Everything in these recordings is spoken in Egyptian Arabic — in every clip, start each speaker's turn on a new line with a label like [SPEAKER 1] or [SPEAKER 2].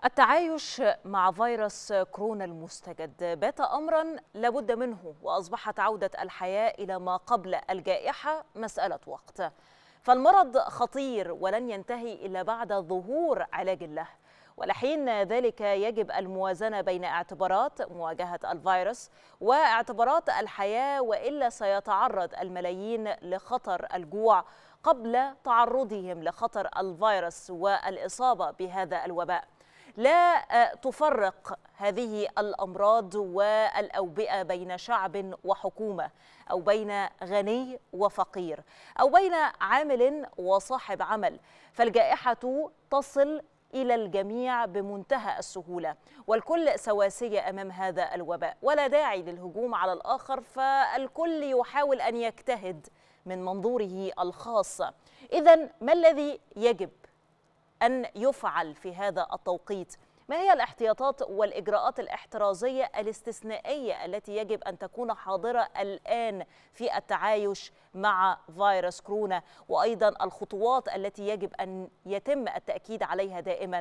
[SPEAKER 1] التعايش مع فيروس كورونا المستجد بات امرا لابد منه واصبحت عوده الحياه الى ما قبل الجائحه مساله وقت فالمرض خطير ولن ينتهي الا بعد ظهور علاج له ولحين ذلك يجب الموازنه بين اعتبارات مواجهه الفيروس واعتبارات الحياه والا سيتعرض الملايين لخطر الجوع قبل تعرضهم لخطر الفيروس والاصابه بهذا الوباء لا تفرق هذه الامراض والاوبئه بين شعب وحكومه او بين غني وفقير او بين عامل وصاحب عمل فالجائحه تصل الى الجميع بمنتهى السهوله والكل سواسيه امام هذا الوباء ولا داعي للهجوم على الاخر فالكل يحاول ان يجتهد من منظوره الخاص اذا ما الذي يجب أن يفعل في هذا التوقيت ما هي الاحتياطات والإجراءات الاحترازية الاستثنائية التي يجب أن تكون حاضرة الآن في التعايش مع فيروس كورونا وأيضا الخطوات التي يجب أن يتم التأكيد عليها دائما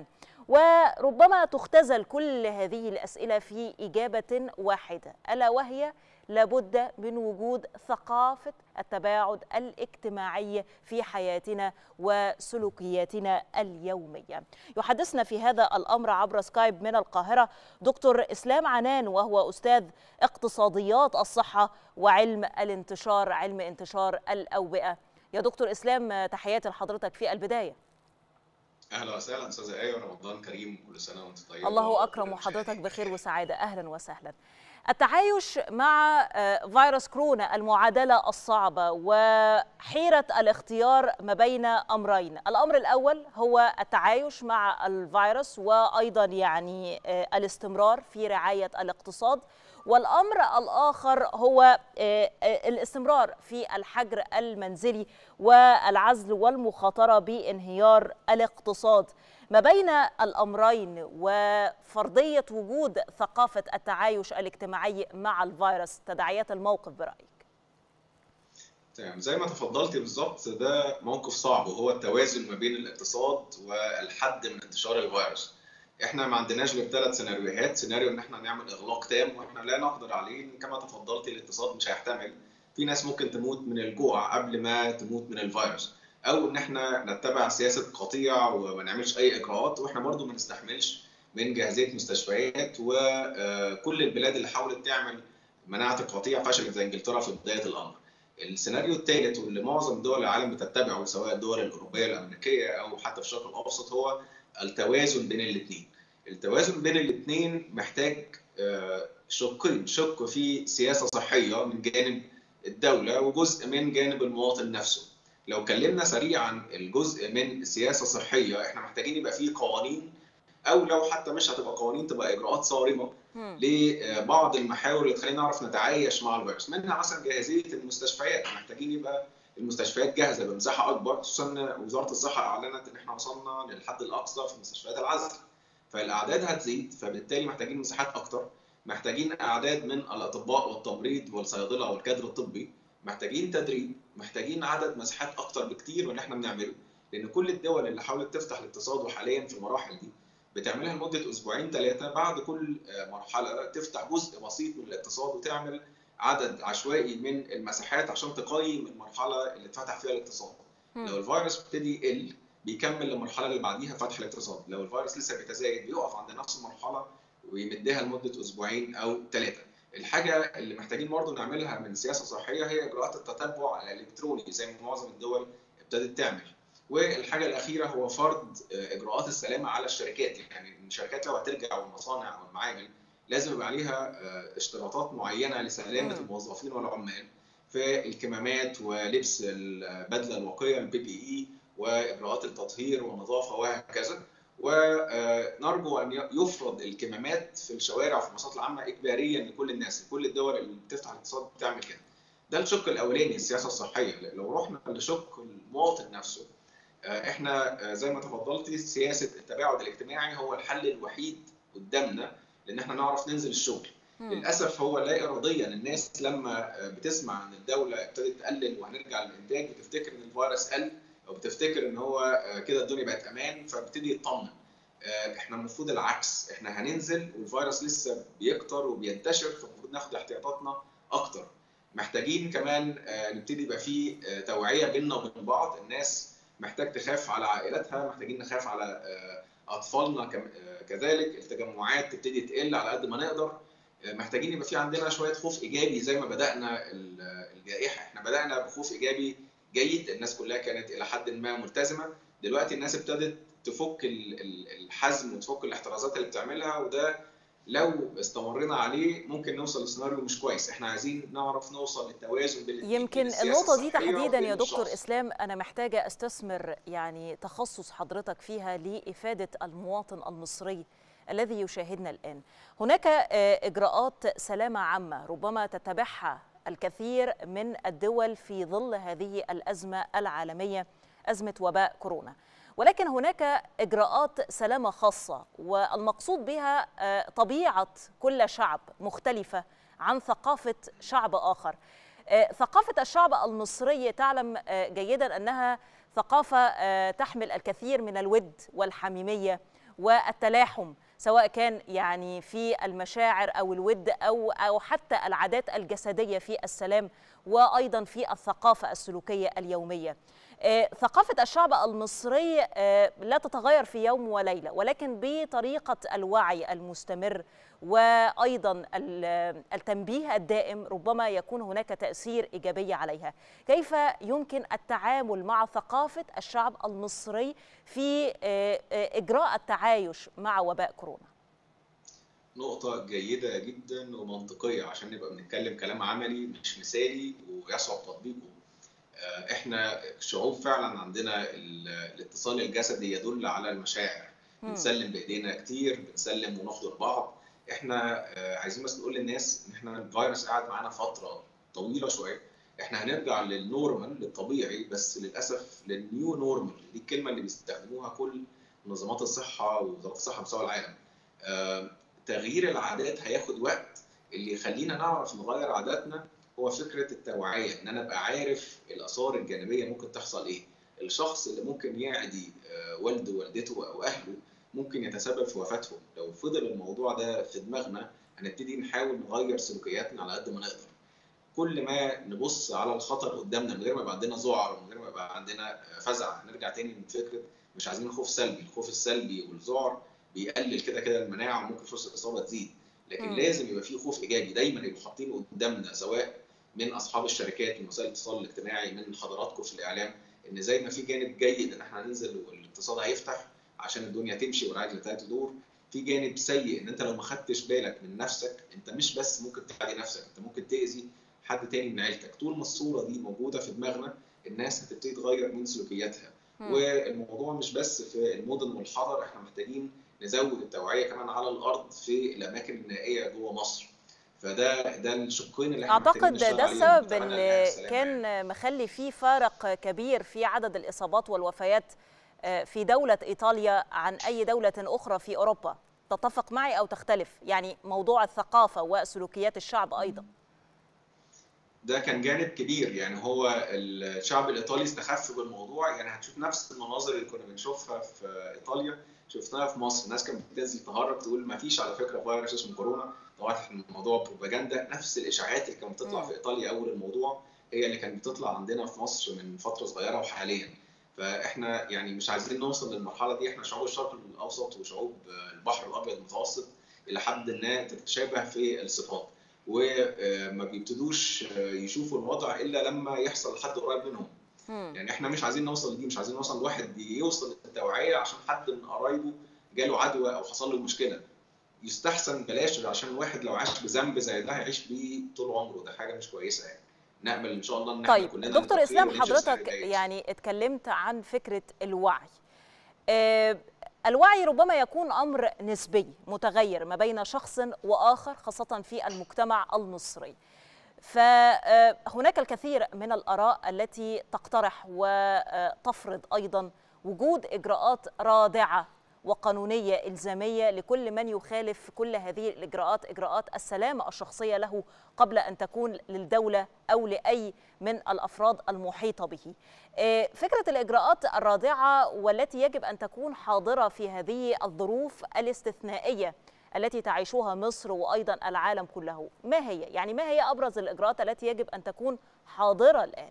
[SPEAKER 1] وربما تختزل كل هذه الأسئلة في إجابة واحدة ألا وهي لابد من وجود ثقافة التباعد الاجتماعي في حياتنا وسلوكياتنا اليومية يحدثنا في هذا الأمر عبر سكايب من القاهرة دكتور إسلام عنان وهو أستاذ اقتصاديات الصحة وعلم الانتشار علم انتشار الأوبئة يا دكتور إسلام تحياتي لحضرتك في البداية
[SPEAKER 2] اهلا وسهلا استاذه ايه رمضان كريم كل سنه وانت طيبه
[SPEAKER 1] الله اكرم وحضرتك بخير وسعاده اهلا وسهلا التعايش مع فيروس كورونا المعادله الصعبه وحيره الاختيار ما بين امرين الامر الاول هو التعايش مع الفيروس وايضا يعني الاستمرار في رعايه الاقتصاد والامر الاخر هو الاستمرار في الحجر المنزلي والعزل والمخاطره بانهيار الاقتصاد ما بين الامرين وفرضيه وجود ثقافه التعايش الاجتماعي مع الفيروس تداعيات الموقف برايك
[SPEAKER 2] تمام زي ما تفضلتي بالظبط ده موقف صعب وهو التوازن ما بين الاقتصاد والحد من انتشار الفيروس احنا ما عندناش غير ثلاث سيناريوهات سيناريو ان احنا نعمل اغلاق تام واحنا لا نقدر عليه كما تفضلتي الاقتصاد مش هيحتمل في ناس ممكن تموت من الجوع قبل ما تموت من الفيروس او ان احنا نتبع سياسه قطيع وما نعملش اي اجراءات واحنا برضو ما نستحملش من جاهزيه مستشفيات وكل البلاد اللي حاولت تعمل مناعه القطيع فشلت زي انجلترا في بدايه الامر السيناريو الثالث واللي معظم دول العالم بتتبعه سواء الدول الاوروبيه الامريكيه او حتى في الشرق الاوسط هو التوازن بين الاثنين التوازن بين الاثنين محتاج شقين شق في سياسه صحيه من جانب الدوله وجزء من جانب المواطن نفسه لو اتكلمنا سريعا الجزء من سياسه صحيه احنا محتاجين يبقى فيه قوانين او لو حتى مش هتبقى قوانين تبقى اجراءات صارمه لبعض المحاور اللي تخلينا نعرف نتعايش مع الفيروس منها مثلا جاهزيه المستشفيات محتاجين يبقى المستشفيات جاهزه بمساحه اكبر خصوصا ان وزاره الصحه اعلنت ان احنا وصلنا للحد الاقصى في مستشفيات العزل فالاعداد هتزيد فبالتالي محتاجين مساحات اكتر محتاجين اعداد من الاطباء والتمريض والصيادله والكادر الطبي محتاجين تدريب محتاجين عدد مساحات اكتر بكتير من اللي احنا بنعمله لان كل الدول اللي حاولت تفتح الاقتصاد وحاليا في المراحل دي بتعملها لمده اسبوعين ثلاثه بعد كل مرحله تفتح جزء بسيط من الاقتصاد وتعمل عدد عشوائي من المساحات عشان تقيم المرحله اللي اتفتح فيها الاقتصاد لو الفيروس ابتدي يقل بيكمل للمرحله اللي بعديها فتح الاقتصاد لو الفيروس لسه بيتزايد بيقف عند نفس المرحله ويمدها لمده اسبوعين او ثلاثه الحاجه اللي محتاجين برضه نعملها من سياسه صحيه هي اجراءات التتبع الالكتروني زي ما معظم الدول ابتدت تعمل والحاجه الاخيره هو فرض اجراءات السلامه على الشركات يعني الشركات لو هترجع والمصانع والمعامل لازم يبقى عليها اشتراطات معينه لسلامه الموظفين والعمال في الكمامات ولبس البدله الواقيه البي بي اي واجراءات التطهير والنظافه وهكذا ونرجو ان يفرض الكمامات في الشوارع وفي المواصلات العامه اجباريا لكل الناس كل الدول اللي بتفتح الاقتصاد بتعمل كده ده الشق الاولاني السياسه الصحيه لو رحنا لشق المواطن نفسه احنا زي ما تفضلتي سياسه التباعد الاجتماعي هو الحل الوحيد قدامنا لان احنا نعرف ننزل الشغل مم. للاسف هو لا اراديا الناس لما بتسمع ان الدوله ابتدت تقلل وهنرجع للانتاج بتفتكر ان الفيروس قل او بتفتكر ان هو كده الدنيا بقت امان فبتبتدي يطمن احنا المفروض العكس احنا هننزل والفيروس لسه بيكتر وبينتشر فالمفروض ناخد احتياطاتنا اكتر محتاجين كمان نبتدي يبقى في توعيه بيننا وبين بعض الناس محتاج تخاف على عائلاتها محتاجين نخاف على اطفالنا كذلك التجمعات تبتدي تقل على قد ما نقدر محتاجين يبقى في عندنا شويه خوف ايجابي زي ما بدانا الجائحه احنا بدانا بخوف ايجابي جيد الناس كلها كانت الى حد ما ملتزمه دلوقتي الناس ابتدت تفك الحزم وتفك الاحترازات اللي بتعملها وده لو استمرينا عليه ممكن نوصل لسيناريو مش كويس احنا عايزين نعرف نوصل للتوازن بين
[SPEAKER 1] يمكن النقطه دي تحديدا يا دكتور الشخص. اسلام انا محتاجه استثمر يعني تخصص حضرتك فيها لافاده المواطن المصري الذي يشاهدنا الان هناك اجراءات سلامه عامه ربما تتبعها الكثير من الدول في ظل هذه الازمه العالميه ازمه وباء كورونا ولكن هناك اجراءات سلامه خاصه والمقصود بها طبيعه كل شعب مختلفه عن ثقافه شعب اخر ثقافه الشعب المصري تعلم جيدا انها ثقافه تحمل الكثير من الود والحميميه والتلاحم سواء كان يعني في المشاعر او الود او او حتى العادات الجسديه في السلام وايضا في الثقافه السلوكيه اليوميه. ثقافه الشعب المصري لا تتغير في يوم وليله ولكن بطريقه الوعي المستمر وايضا التنبيه الدائم ربما يكون هناك تاثير ايجابي عليها. كيف يمكن التعامل مع ثقافه الشعب المصري في اجراء التعايش مع وباء كورونا؟
[SPEAKER 2] نقطة جيدة جدا ومنطقية عشان نبقى بنتكلم كلام عملي مش مثالي ويصعب تطبيقه. احنا شعوب فعلا عندنا الاتصال الجسدي يدل على المشاعر بنسلم بايدينا كتير بنسلم ونحضر بعض احنا عايزين بس نقول للناس ان احنا الفيروس قاعد معانا فتره طويله شويه احنا هنرجع للنورمال للطبيعي بس للاسف للنيو نورمال دي الكلمه اللي بيستخدموها كل منظمات الصحه ووزاره الصحه بمستوى العالم تغيير العادات هياخد وقت اللي يخلينا نعرف نغير عاداتنا هو فكره التوعيه ان انا ابقى عارف الاثار الجانبيه ممكن تحصل ايه الشخص اللي ممكن يعدي والده ووالدته او اهله ممكن يتسبب في وفاتهم لو فضل الموضوع ده في دماغنا هنبتدي نحاول نغير سلوكياتنا على قد ما نقدر كل ما نبص على الخطر قدامنا من غير ما يبقى عندنا ذعر من غير ما يبقى عندنا فزع نرجع تاني من فكره مش عايزين خوف سلبي الخوف السلبي والذعر بيقلل كده كده المناعه وممكن فرصه الاصابه تزيد لكن م. لازم يبقى في خوف ايجابي دايما يبقوا حاطين قدامنا سواء من اصحاب الشركات من وسائل الاتصال الاجتماعي من حضراتكم في الاعلام ان زي ما في جانب جيد ان احنا هننزل والاقتصاد هيفتح عشان الدنيا تمشي والعجله بتاعتها تدور في جانب سيء ان انت لو ما خدتش بالك من نفسك انت مش بس ممكن تعدي نفسك انت ممكن تاذي حد تاني من عيلتك طول ما الصوره دي موجوده في دماغنا الناس هتبتدي تغير من سلوكياتها م. والموضوع مش بس في المدن والحضر احنا محتاجين نزود التوعيه كمان على الارض في الاماكن النائيه جوه مصر فده ده الشقين اللي احنا
[SPEAKER 1] اعتقد ده السبب ان كان مخلي فيه فارق كبير في عدد الاصابات والوفيات في دوله ايطاليا عن اي دوله اخرى في اوروبا تتفق معي او تختلف يعني موضوع الثقافه وسلوكيات الشعب ايضا
[SPEAKER 2] ده كان جانب كبير يعني هو الشعب الايطالي استخف بالموضوع يعني هتشوف نفس المناظر اللي كنا بنشوفها في ايطاليا شفناها في مصر الناس كانت بتنزل تهرب تقول ما فيش على فكره فيروس اسمه كورونا طبعا الموضوع بروباجندا نفس الاشاعات اللي كانت بتطلع في ايطاليا اول الموضوع هي اللي كانت بتطلع عندنا في مصر من فتره صغيره وحاليا فاحنا يعني مش عايزين نوصل للمرحله دي احنا شعوب الشرق الاوسط وشعوب البحر الابيض المتوسط الى حد ما تتشابه في الصفات وما بيبتدوش يشوفوا الوضع الا لما يحصل لحد قريب منهم يعني احنا مش عايزين نوصل لدي مش عايزين نوصل لواحد يوصل للتوعيه عشان حد من قرايبه جاله عدوى او حصل له مشكله يستحسن بلاش عشان واحد لو عاش بذنب زي ده هيعيش بيه طول عمره ده حاجه مش كويسه يعني نامل ان شاء الله ان
[SPEAKER 1] طيب كلنا دكتور اسلام حضرتك يعني اتكلمت عن فكره الوعي آه الوعي ربما يكون امر نسبي متغير ما بين شخص واخر خاصه في المجتمع المصري فهناك الكثير من الاراء التي تقترح وتفرض ايضا وجود اجراءات رادعه وقانونيه الزاميه لكل من يخالف كل هذه الاجراءات اجراءات السلامه الشخصيه له قبل ان تكون للدوله او لاي من الافراد المحيطه به. فكره الاجراءات الرادعه والتي يجب ان تكون حاضره في هذه الظروف الاستثنائيه التي تعيشها مصر وايضا العالم كله، ما هي؟ يعني ما هي ابرز الاجراءات التي يجب ان تكون حاضره الان؟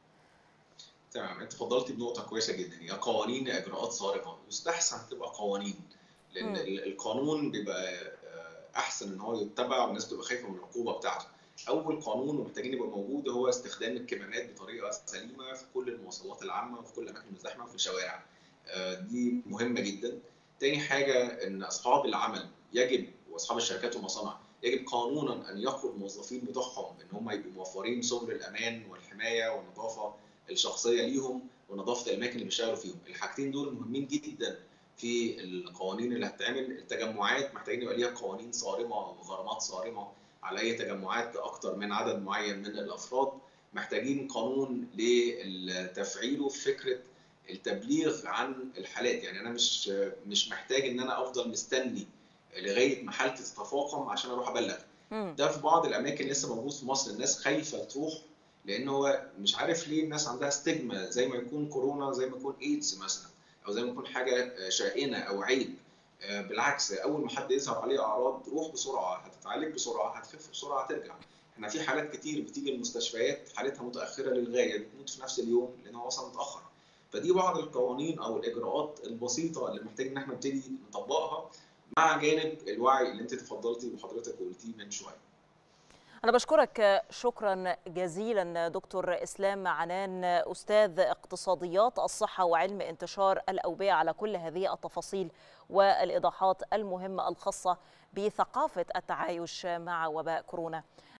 [SPEAKER 2] تمام انت فضلتي بنقطه كويسه جدا هي قوانين اجراءات صارمه يستحسن تبقى قوانين لان م. القانون بيبقى احسن ان هو يتبع والناس بتبقى خايفه من العقوبه بتاعته اول قانون ومحتاجين يبقى موجود هو استخدام الكمامات بطريقه سليمه في كل المواصلات العامه وفي كل الاماكن الزحمه وفي الشوارع دي مهمه جدا تاني حاجه ان اصحاب العمل يجب واصحاب الشركات والمصانع يجب قانونا ان يقوا الموظفين بتوعهم ان هم يبقوا موفرين سبل الامان والحمايه والنظافه الشخصيه ليهم ونظافه الاماكن اللي بيشتغلوا فيهم الحاجتين دول مهمين جدا في القوانين اللي هتتعمل التجمعات محتاجين يبقى ليها قوانين صارمه وغرامات صارمه على اي تجمعات اكتر من عدد معين من الافراد محتاجين قانون لتفعيله في فكره التبليغ عن الحالات يعني انا مش مش محتاج ان انا افضل مستني لغايه ما حالتي تتفاقم عشان اروح ابلغ ده في بعض الاماكن لسه موجود في مصر الناس خايفه تروح لان هو مش عارف ليه الناس عندها ستيجما زي ما يكون كورونا زي ما يكون ايدز مثلا او زي ما يكون حاجه شائنه او عيب بالعكس اول ما حد يظهر عليه اعراض روح بسرعه هتتعالج بسرعه هتخف بسرعه هترجع احنا في حالات كتير بتيجي المستشفيات حالتها متاخره للغايه بتموت في نفس اليوم لان هو وصل متاخر فدي بعض القوانين او الاجراءات البسيطه اللي محتاج ان احنا نبتدي نطبقها مع جانب الوعي اللي انت تفضلتي وحضرتك قلتيه من شويه
[SPEAKER 1] أنا بشكرك شكرا جزيلا دكتور إسلام عنان أستاذ اقتصاديات الصحة وعلم انتشار الأوبئة على كل هذه التفاصيل والإيضاحات المهمة الخاصة بثقافة التعايش مع وباء كورونا